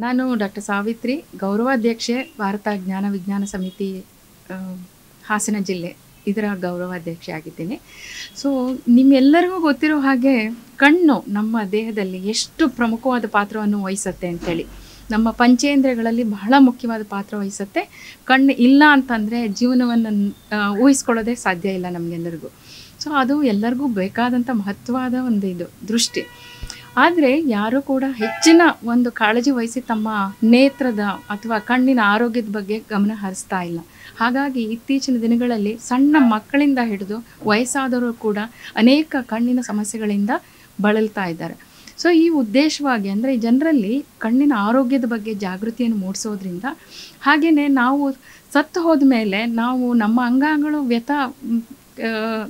ನಾನು ಡಾಕ್ಟರ್ ಸಾವಿತ್ರಿ ಗೌರವಾಧ್ಯಕ್ಷೆ ಭಾರತ ಜ್ಞಾನ ವಿಜ್ಞಾನ ಸಮಿತಿ ಆ, ಹಾಸನ ಜಿಲ್ಲೆ ಇದರ ಗೌರವಾಧ್ಯಕ್ಷೆ ಆಗಿದ್ದೀನಿ ಸೊ ನಿಮ್ಮೆಲ್ಲರಿಗೂ ಗೊತ್ತಿರೋ ಹಾಗೆ ಕಣ್ಣು ನಮ್ಮ ದೇಹದಲ್ಲಿ ಎಷ್ಟು ಪ್ರಮುಖವಾದ ಪಾತ್ರವನ್ನು ವಹಿಸುತ್ತೆ ಅಂತೇಳಿ ನಮ್ಮ ಪಂಚೇಂದ್ರಿಯಗಳಲ್ಲಿ ಬಹಳ ಮುಖ್ಯವಾದ ಪಾತ್ರ ವಹಿಸುತ್ತೆ ಕಣ್ಣು ಇಲ್ಲ ಅಂತಂದರೆ ಜೀವನವನ್ನು ಆ, ಊಹಿಸ್ಕೊಳ್ಳೋದೇ ಸಾಧ್ಯ ಇಲ್ಲ ನಮಗೆಲ್ಲರಿಗೂ ಸೊ ಅದು ಎಲ್ಲರಿಗೂ ಬೇಕಾದಂಥ ಮಹತ್ವವಾದ ಒಂದು ಇದು ದೃಷ್ಟಿ ಆದರೆ ಯಾರೂ ಕೂಡ ಹೆಚ್ಚಿನ ಒಂದು ಕಾಳಜಿ ವಹಿಸಿ ತಮ್ಮ ನೇತ್ರದ ಅಥವಾ ಕಣ್ಣಿನ ಆರೋಗ್ಯದ ಬಗ್ಗೆ ಗಮನ ಹರಿಸ್ತಾ ಇಲ್ಲ ಹಾಗಾಗಿ ಇತ್ತೀಚಿನ ದಿನಗಳಲ್ಲಿ ಸಣ್ಣ ಮಕ್ಕಳಿಂದ ಹಿಡಿದು ವಯಸ್ಸಾದವರು ಕೂಡ ಅನೇಕ ಕಣ್ಣಿನ ಸಮಸ್ಯೆಗಳಿಂದ ಬಳಲ್ತಾ ಇದ್ದಾರೆ ಸೊ ಈ ಉದ್ದೇಶವಾಗಿ ಅಂದರೆ ಜನರಲ್ಲಿ ಕಣ್ಣಿನ ಆರೋಗ್ಯದ ಬಗ್ಗೆ ಜಾಗೃತಿಯನ್ನು ಮೂಡಿಸೋದ್ರಿಂದ ಹಾಗೆಯೇ ನಾವು ಸತ್ತು ಹೋದ ಮೇಲೆ ನಾವು ನಮ್ಮ ಅಂಗಾಂಗಗಳು ವ್ಯಥ ಮ್, ಆ,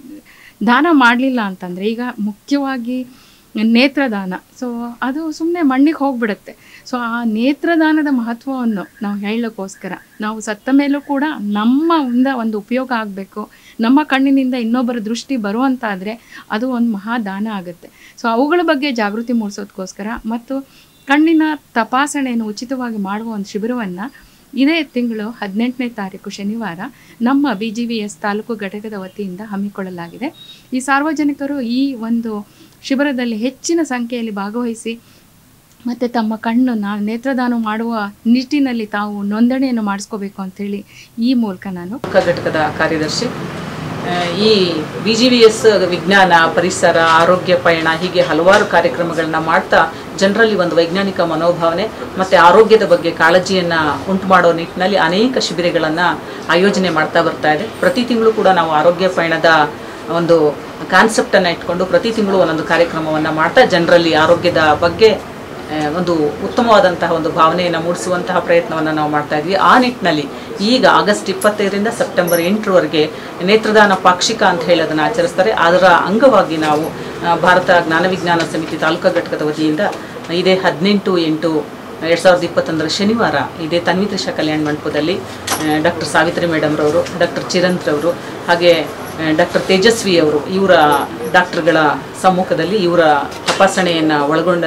ದಾನ ಮಾಡಲಿಲ್ಲ ಅಂತಂದರೆ ಈಗ ಮುಖ್ಯವಾಗಿ ನೇತ್ರದಾನ ಸೊ ಅದು ಸುಮ್ಮನೆ ಮಣ್ಣಿಗೆ ಹೋಗ್ಬಿಡುತ್ತೆ ಸೊ ಆ ನೇತ್ರದಾನದ ಮಹತ್ವವನ್ನು ನಾವು ಹೇಳೋಕ್ಕೋಸ್ಕರ ನಾವು ಸತ್ತ ಮೇಲೂ ಕೂಡ ನಮ್ಮ ಇಂದ ಒಂದು ಉಪಯೋಗ ಆಗಬೇಕು ನಮ್ಮ ಕಣ್ಣಿನಿಂದ ಇನ್ನೊಬ್ಬರ ದೃಷ್ಟಿ ಬರುವಂತಾದರೆ ಅದು ಒಂದು ಮಹಾದಾನ ಆಗುತ್ತೆ ಸೊ ಅವುಗಳ ಬಗ್ಗೆ ಜಾಗೃತಿ ಮೂಡಿಸೋದಕ್ಕೋಸ್ಕರ ಮತ್ತು ಕಣ್ಣಿನ ತಪಾಸಣೆಯನ್ನು ಉಚಿತವಾಗಿ ಮಾಡುವ ಒಂದು ಶಿಬಿರವನ್ನು ಇದೇ ತಿಂಗಳು ಹದಿನೆಂಟನೇ ತಾರೀಕು ಶನಿವಾರ ನಮ್ಮ ಬಿ ಜಿ ವಿ ಎಸ್ ತಾಲೂಕು ಘಟಕದ ವತಿಯಿಂದ ಹಮ್ಮಿಕೊಳ್ಳಲಾಗಿದೆ ಈ ಸಾರ್ವಜನಿಕರು ಈ ಒಂದು ಶಿಬಿರದಲ್ಲಿ ಹೆಚ್ಚಿನ ಸಂಖ್ಯೆಯಲ್ಲಿ ಭಾಗವಹಿಸಿ ಮತ್ತು ತಮ್ಮ ಕಣ್ಣು ನಾ ನೇತ್ರದಾನ ಮಾಡುವ ನಿಟ್ಟಿನಲ್ಲಿ ತಾವು ನೋಂದಣಿಯನ್ನು ಮಾಡಿಸ್ಕೋಬೇಕು ಅಂತೇಳಿ ಈ ಮೂಲಕ ನಾನು ಮುಖ ಘಟಕದ ಕಾರ್ಯದರ್ಶಿ ಆ, ಈ ಬಿ ಜಿ ವಿ ಎಸ್ ವಿಜ್ಞಾನ ಪರಿಸರ ಆರೋಗ್ಯ ಪಯಣ ಹೀಗೆ ಹಲವಾರು ಕಾರ್ಯಕ್ರಮಗಳನ್ನ ಮಾಡ್ತಾ ಜನರಲ್ಲಿ ಒಂದು ವೈಜ್ಞಾನಿಕ ಮನೋಭಾವನೆ ಮತ್ತು ಆರೋಗ್ಯದ ಬಗ್ಗೆ ಕಾಳಜಿಯನ್ನು ಉಂಟು ಮಾಡೋ ನಿಟ್ಟಿನಲ್ಲಿ ಅನೇಕ ಶಿಬಿರಗಳನ್ನು ಆಯೋಜನೆ ಮಾಡ್ತಾ ಬರ್ತಾ ಇದೆ ಪ್ರತಿ ತಿಂಗಳು ಕೂಡ ನಾವು ಆರೋಗ್ಯ ಪಯಣದ ಒಂದು ಕಾನ್ಸೆಪ್ಟನ್ನು ಇಟ್ಕೊಂಡು ಪ್ರತಿ ತಿಂಗಳು ಒಂದೊಂದು ಕಾರ್ಯಕ್ರಮವನ್ನು ಮಾಡ್ತಾ ಜನರಲ್ಲಿ ಆರೋಗ್ಯದ ಬಗ್ಗೆ ಆ, ಒಂದು ಉತ್ತಮವಾದಂತಹ ಒಂದು ಭಾವನೆಯನ್ನು ಮೂಡಿಸುವಂತಹ ಪ್ರಯತ್ನವನ್ನು ನಾವು ಮಾಡ್ತಾ ಇದ್ವಿ ಆ ನಿಟ್ಟಿನಲ್ಲಿ ಈಗ ಆಗಸ್ಟ್ ಇಪ್ಪತ್ತೈದರಿಂದ ಸೆಪ್ಟೆಂಬರ್ ಎಂಟರವರೆಗೆ ನೇತ್ರದಾನ ಪಾಕ್ಷಿಕ ಅಂತ ಹೇಳಿ ಅದನ್ನು ಆಚರಿಸ್ತಾರೆ ಅದರ ಅಂಗವಾಗಿ ನಾವು ಆ, ಭಾರತ ಜ್ಞಾನ ವಿಜ್ಞಾನ ಸಮಿತಿ ತಾಲೂಕಾ ಘಟಕದ ವತಿಯಿಂದ ಇದೇ ಹದಿನೆಂಟು ಎಂಟು ಎರಡು ಸಾವಿರದ ಇಪ್ಪತ್ತೊಂದರ ಶನಿವಾರ ಇದೇ ತನ್ವಿತ್ರಿಷಾ ಕಲ್ಯಾಣ ಮಂಟಪದಲ್ಲಿ ಡಾಕ್ಟರ್ ಸಾವಿತ್ರಿ ಮೇಡಮ್ರವರು ಡಾಕ್ಟರ್ ಚಿರಂತ್ರವರು ಹಾಗೆ ಡಾಕ್ಟರ್ ತೇಜಸ್ವಿ ಅವರು ಇವರ ಡಾಕ್ಟರ್ಗಳ ಸಮ್ಮುಖದಲ್ಲಿ ಇವರ ತಪಾಸಣೆಯನ್ನು ಒಳಗೊಂಡ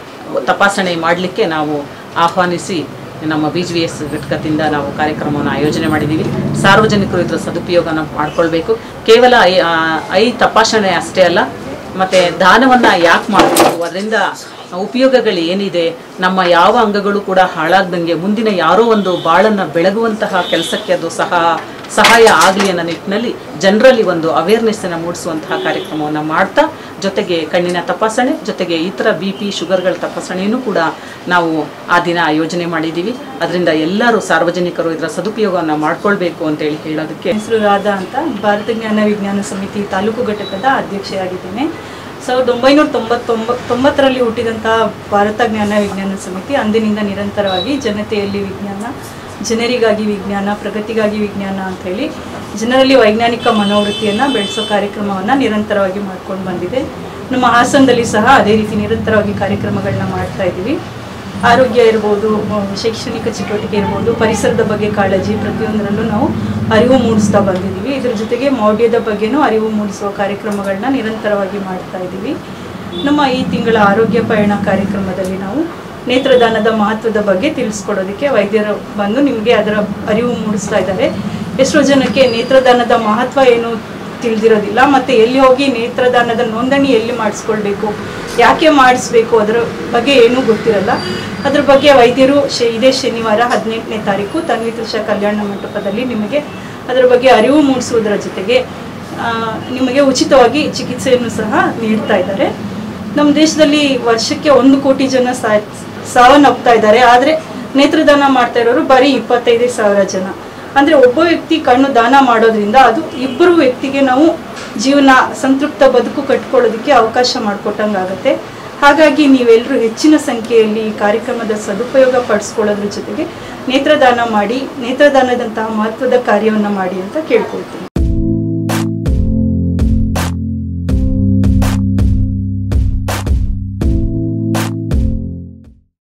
ತಪಾಸಣೆ ಮಾಡಲಿಕ್ಕೆ ನಾವು ಆಹ್ವಾನಿಸಿ ನಮ್ಮ ಬಿ ಜಿ ವಿ ಎಸ್ ಘಟಕದಿಂದ ನಾವು ಕಾರ್ಯಕ್ರಮವನ್ನು ಆಯೋಜನೆ ಮಾಡಿದ್ದೀವಿ ಸಾರ್ವಜನಿಕರು ಇದರ ಸದುಪಯೋಗನ ಮಾಡ್ಕೊಳ್ಬೇಕು ಕೇವಲ ಐ ಆ, ಐ ತಪಾಸಣೆ ಅಷ್ಟೇ ಅಲ್ಲ ಮತ್ತು ದಾನವನ್ನು ಯಾಕೆ ಮಾಡಬೇಕು ಅದರಿಂದ ಉಪಯೋಗಗಳು ಏನಿದೆ ನಮ್ಮ ಯಾವ ಅಂಗಗಳು ಕೂಡ ಹಾಳಾಗ್ದಂಗೆ ಮುಂದಿನ ಯಾರೋ ಒಂದು ಬಾಳನ್ನು ಬೆಳಗುವಂತಹ ಕೆಲಸಕ್ಕೆ ಅದು ಸಹ ಸಹಾಯ ಆಗಲಿ ಅನ್ನೋ ನಿಟ್ಟಿನಲ್ಲಿ ಜನರಲ್ಲಿ ಒಂದು ಅವೇರ್ನೆಸ್ಸನ್ನು ಮೂಡಿಸುವಂತಹ ಕಾರ್ಯಕ್ರಮವನ್ನು ಮಾಡ್ತಾ ಜೊತೆಗೆ ಕಣ್ಣಿನ ತಪಾಸಣೆ ಜೊತೆಗೆ ಇತರ ಬಿ ಪಿ ಶುಗರ್ಗಳ ತಪಾಸಣೆಯನ್ನು ಕೂಡ ನಾವು ಆ ದಿನ ಆಯೋಜನೆ ಮಾಡಿದ್ದೀವಿ ಅದರಿಂದ ಎಲ್ಲರೂ ಸಾರ್ವಜನಿಕರು ಇದರ ಸದುಪಯೋಗವನ್ನು ಮಾಡ್ಕೊಳ್ಬೇಕು ಅಂತೇಳಿ ಹೇಳೋದಕ್ಕೆ ಹೆಸರು ರಾಧಾ ಅಂತ ಭಾರತ ಜ್ಞಾನ ವಿಜ್ಞಾನ ಸಮಿತಿ ತಾಲೂಕು ಘಟಕದ ಅಧ್ಯಕ್ಷೆಯಾಗಿದ್ದೇನೆ ಸಾವಿರದ ಒಂಬೈನೂರ ತೊಂಬತ್ತೊಂಬ ತೊಂಬತ್ತರಲ್ಲಿ ಹುಟ್ಟಿದಂತಹ ಭಾರತ ಜ್ಞಾನ ವಿಜ್ಞಾನ ಸಮಿತಿ ಅಂದಿನಿಂದ ನಿರಂತರವಾಗಿ ಜನತೆಯಲ್ಲಿ ವಿಜ್ಞಾನ ಜನರಿಗಾಗಿ ವಿಜ್ಞಾನ ಪ್ರಗತಿಗಾಗಿ ವಿಜ್ಞಾನ ಅಂತ ಹೇಳಿ ಜನರಲ್ಲಿ ವೈಜ್ಞಾನಿಕ ಮನೋವೃತ್ತಿಯನ್ನು ಬೆಳೆಸೋ ಕಾರ್ಯಕ್ರಮವನ್ನು ನಿರಂತರವಾಗಿ ಮಾಡ್ಕೊಂಡು ಬಂದಿದೆ ನಮ್ಮ ಹಾಸನದಲ್ಲಿ ಸಹ ಅದೇ ರೀತಿ ನಿರಂತರವಾಗಿ ಕಾರ್ಯಕ್ರಮಗಳನ್ನ ಮಾಡ್ತಾ ಇದ್ದೀವಿ ಆರೋಗ್ಯ ಇರ್ಬೋದು ಮ- ಶೈಕ್ಷಣಿಕ ಚಟುವಟಿಕೆ ಇರ್ಬೋದು ಪರಿಸರದ ಬಗ್ಗೆ ಕಾಳಜಿ ಪ್ರತಿಯೊಂದರಲ್ಲೂ ನಾವು ಅರಿವು ಮೂಡಿಸ್ತಾ ಬಂದಿದ್ದೀವಿ ಇದ್ರ ಜೊತೆಗೆ ಮೌಢ್ಯದ ಬಗ್ಗೆನೂ ಅರಿವು ಮೂಡಿಸುವ ಕಾರ್ಯಕ್ರಮಗಳನ್ನ ನಿರಂತರವಾಗಿ ಮಾಡ್ತಾ ಇದ್ದೀವಿ ನಮ್ಮ ಈ ತಿಂಗಳ ಆರೋಗ್ಯ ಪಯಣ ಕಾರ್ಯಕ್ರಮದಲ್ಲಿ ನಾವು ನೇತ್ರದಾನದ ಮಹತ್ವದ ಬಗ್ಗೆ ತಿಳಿಸ್ಕೊಡೋದಕ್ಕೆ ವೈದ್ಯರು ಬಂದು ನಿಮಗೆ ಅದರ ಅರಿವು ಮೂಡಿಸ್ತಾ ಇದ್ದಾರೆ ಎಷ್ಟೋ ಜನಕ್ಕೆ ನೇತ್ರದಾನದ ಮಹತ್ವ ಏನು ತಿಳಿದಿರೋದಿಲ್ಲ ಮತ್ತು ಎಲ್ಲಿ ಹೋಗಿ ನೇತ್ರದಾನದ ನೋಂದಣಿ ಎಲ್ಲಿ ಮಾಡಿಸ್ಕೊಳ್ಬೇಕು ಯಾಕೆ ಮಾಡಿಸ್ಬೇಕು ಅದರ ಬಗ್ಗೆ ಏನೂ ಗೊತ್ತಿರಲ್ಲ ಅದ್ರ ಬಗ್ಗೆ ವೈದ್ಯರು ಶೆ ಇದೇ ಶನಿವಾರ ಹದಿನೆಂಟನೇ ತಾರೀಕು ತನ್ವಿತೃಷ ಕಲ್ಯಾಣ ಮಂಟಪದಲ್ಲಿ ನಿಮಗೆ ಅದರ ಬಗ್ಗೆ ಅರಿವು ಮೂಡಿಸುವುದರ ಜೊತೆಗೆ ಆ, ನಿಮಗೆ ಉಚಿತವಾಗಿ ಚಿಕಿತ್ಸೆಯನ್ನು ಸಹ ನೀಡ್ತಾ ಇದ್ದಾರೆ ನಮ್ಮ ದೇಶದಲ್ಲಿ ವರ್ಷಕ್ಕೆ ಒಂದು ಕೋಟಿ ಜನ ಸಾ ಸಾವನ್ನಪ್ತಾ ಇದ್ದಾರೆ ಆದರೆ ನೇತ್ರದಾನ ಮಾಡ್ತಾ ಇರೋರು ಬರೀ ಇಪ್ಪತ್ತೈದು ಸಾವಿರ ಜನ ಅಂದರೆ ಒಬ್ಬ ವ್ಯಕ್ತಿ ಕಣ್ಣು ದಾನ ಮಾಡೋದ್ರಿಂದ ಅದು ಇಬ್ಬರು ವ್ಯಕ್ತಿಗೆ ನಾವು ಜೀವನ ಸಂತೃಪ್ತ ಬದುಕು ಕಟ್ಕೊಳ್ಳೋದಕ್ಕೆ ಅವಕಾಶ ಮಾಡಿಕೊಟ್ಟಂಗಾಗತ್ತೆ ಹಾಗಾಗಿ ನೀವೆಲ್ಲರೂ ಹೆಚ್ಚಿನ ಸಂಖ್ಯೆಯಲ್ಲಿ ಈ ಕಾರ್ಯಕ್ರಮದ ಸದುಪಯೋಗ ಪಡಿಸ್ಕೊಳ್ಳೋದ್ರ ಜೊತೆಗೆ ನೇತ್ರದಾನ ಮಾಡಿ ನೇತ್ರದಾನದಂತಹ ಮಹತ್ವದ ಕಾರ್ಯವನ್ನು ಮಾಡಿ ಅಂತ ಕೇಳ್ಕೊಳ್ತೀನಿ